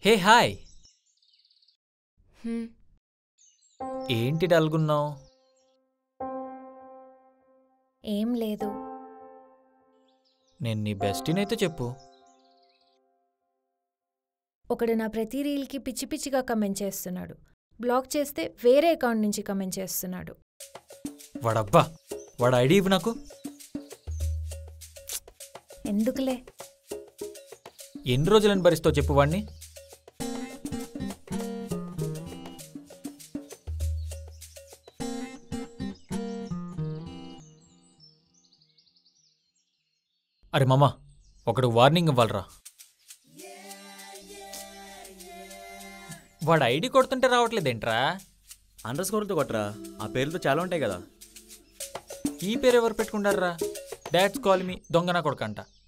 hey hi హ్మ్, ఏంటి డల్గున్నావు ఏం లేదు నేను నీ బెస్టీనైతే చెప్పు ఒకడు నా ప్రతి రీల్కి పిచ్చి పిచ్చిగా కమెంట్ చేస్తున్నాడు బ్లాక్ చేస్తే వేరే అకౌంట్ నుంచి కమెంట్ చేస్తున్నాడు వాడబ్బా వాడు ఐడి ఇవ్వు నాకు ఎందుకులే ఎన్ని రోజులని భరిస్తావు చెప్పు వాడిని అరే మామ ఒకడు వార్నింగ్ ఇవ్వాలరా వాడు ఐడి కొడుతుంటే రావట్లేదేంట్రా అండర్ స్కోర్లతో కొట్టరా ఆ పేర్లతో చాలా ఉంటాయి కదా ఈ పేరు ఎవరు పెట్టుకుంటారా డాడ్స్ కాల్ మీ దొంగన కొడుకంట